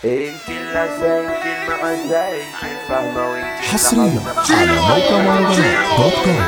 انت اللذة انت المعزة انت الفهمة وانت حصريا على موقع مهرجانات دوت كوم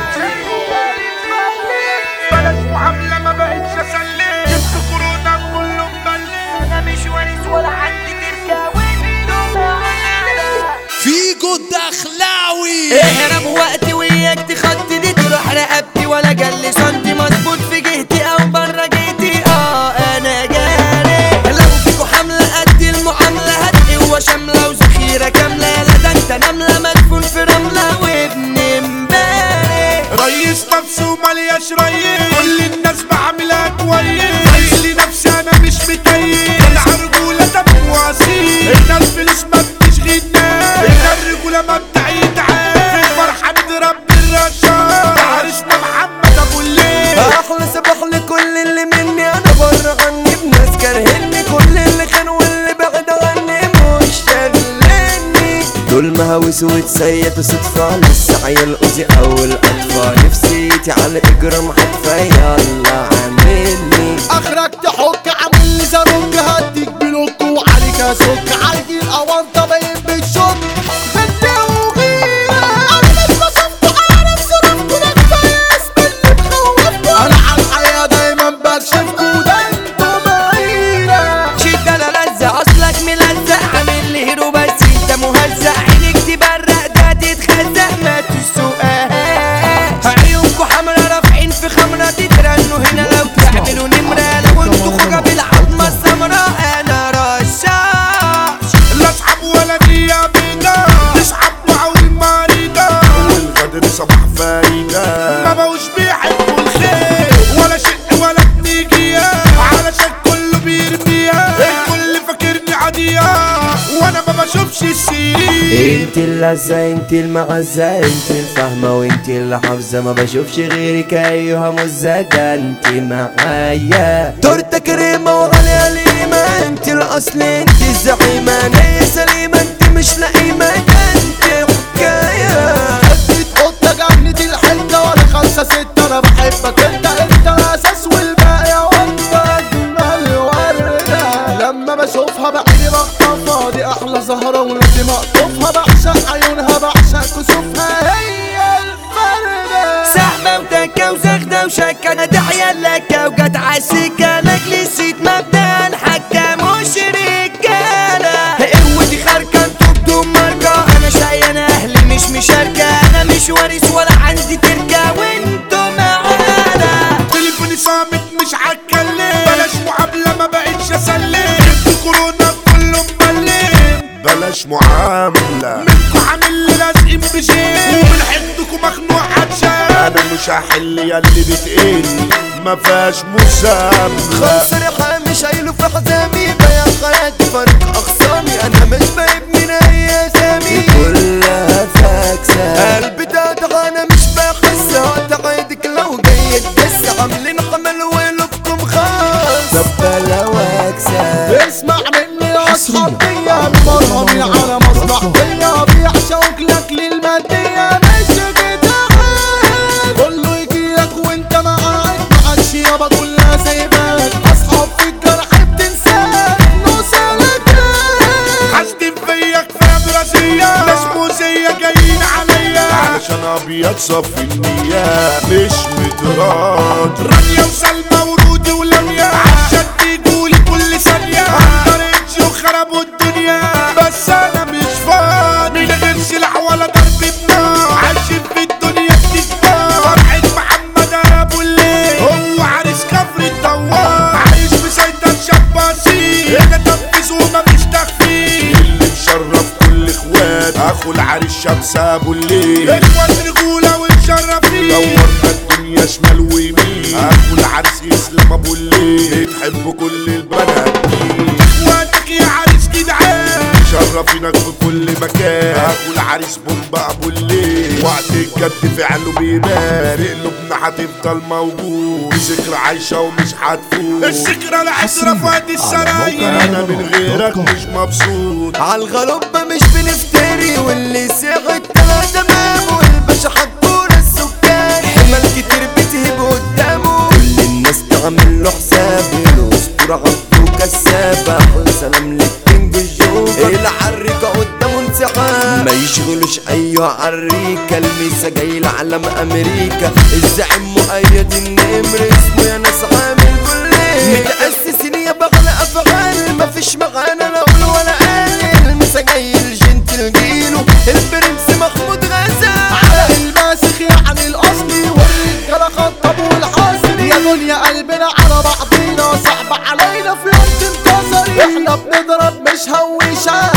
بلاش معاملة ما بقتش اسلم جبت كورونا كله مبلم انا مش وارث ولا عندي تركة وانتو معانا فيجو الدخلاوي اهرب وقتي وياك تخطي تروح رقبتي ولا جلي سنتي مظبوط في جهتي او بره جهتي اه انا جاري لو فيكوا حملة قد المعاملة هتقوى شاملة وذخيرة كاملة يلا ده انت نملة مدفون في رملة وابن امبارح ريس نفسه ملياش ريس كل الناس بعملها كويس عايز لي نفسي انا مش مكيف العرجولة دم واصيل هنا الفلوس ما بتشغلنا هنا الرجولة ما بتعيدها في الفرحة نضرب بالرشاش عرسنا محمد ابو الليل احلى صباح لكل اللي مني انا بره عني بناس كارهني كل اللي كان واللي بعد عني مش شاغلني دول مهاوس وتسيت صدفة لسه عيال اوزي اول اطفال نفسيتي على اجرام حتفة يلا عاملني اخرك تحك عامل لي زاروك هديك بلوك وعليك اسك عالجي الاونطه باين بالشوك غنى وغيرة انا مش بشوفكوا عارف ظروفكوا ده كفايه اسم اللي مخوفكوا انا على الحياه دايما برشفكوا ده انتوا معينا شد انا لزق اصلك ملزق عامل لي هيرو بس انت مهزق عينك تبرق ده تتخزق ما تسوقهاش عيونكوا حمرا رافعين في خمرة تترنوا هنا لو تعملوا نمرة لو انتوا خوجة بالعظمة السمراء انا رشاش لا اصحاب ولا نية بينا نسحب معه المريضة والغدر صباح فايدة ما بقوش بيحبوا الخير ولا شق ولا بنيجية علشان كله بيرميها الكل فاكرني عادية وانا ما بشوفش السير انت اللذة انت المعزة انت الفهمة وانت اللي حافظة ما بشوفش غيرك ايها مزة ده انت معايا تورته كريمة وعليها القيمة انت الاصل انت الزعيمة نية سليمة انت مش لئيمة ده انت حكاية حبيت قطه جنة الحته وانا خمسه سته انا بحبك انت انت اساس والباقي وانت اجمل ورده لما بشوفها بعيني بخطفها دي احلى زهره ولادي مقطوفها بعشق عيونها بعشق كسوفها هي الفرده سحبة وتكة وزغدة وشكة انا داعية لك وجت عالسكة لاجل نسيت مبدأ الحكة مش رجالة قوتي خارجة انتوا بدون ماركة انا شقي انا اهلي مش مشاركة انا مش وارث ولا عندي تركة وانتوا معانا تليفوني صامت مش هتكلم بلاش معاملة ما بقتش اسلم جبت كورونا كله مبلم بلاش معاملة منكو عامل لي لازقين بشيء ومن حدكم مخنوق عطشان انا مش هحل ياللي بتقل ما فيهاش مسامحة صريحة مش شايله في حزامي بيا حياتي فرق اخصامي انا مش بايب من اي اسامي كلها فاكسة قلبي ده انا مش بحس اعتقدك لو جاي تدس عاملين حمل ولكم خاص دبلة واكسة اسمع مني يا حصرياً اصحابية على مرهمي موقع على موقع مصلحتية بيعشقوك لك للمادية مش بتاعك كله يجيلك وانت معاك معكش يابا كلها سايباك اصحاب في الجرح بتنساك نوصلك حاسدين فيا كفايه دراسية ناس موزية جايين عليا علشان ابيض صف النية مش متراد رانيا وسلمى ورودي ولميا عشان تيجولي كل ثانية قدرتش وخربوا الدنيا بس انا مش فاضي من غير سلاح ولا ضرب بنار عايشين في الدنيا بتكبر فرحة محمد ابو الليل هو عريس كفر الدوار عايش مسيطر شاب اصيل هنا تنفيذ ومفيش تخفيف اللي مشرف كل اخوات اخو العريس شمس ابو الليل اخوات رجوله ومشرفين دورنا الدنيا شمال ويمين اخو العريس اسلام ابو الليل بتحب كل البنات مين اخواتك يا عريس جدعان مشرفينك في كل مكان اخو العريس بومبا ابو الليل وقت الجد فعله بيبان قلوبنا هتفضل موجود ذكرى عايشه ومش هتفوت الذكرى العسرة فات السراير موقع انا من غيرك موقع مش مبسوط عالغلبة مش بنفتري واللي ساعد تلا تمام والباشا حطونا السكان حمل كتير بتهب قدامه كل الناس تعمل له حساب الاسطورة عبده كساب احلى سلام للكينج الجوكر ما يشغلوش ايها عريكة الميسا جاي لعلم امريكا الزعيم مؤيد النمر اسمه يا ناس عامل كلية متأسسين يا بغل افعال مفيش معانا لا قول ولا قال الميسا جاي الجنتل جيله البرنس محمود غزال على الماسخ يعني الاصلي والرجاله خطب والحاصل يا دنيا قلبنا على بعضينا صعب علينا في يوم تنتصري احنا بنضرب مش هويشة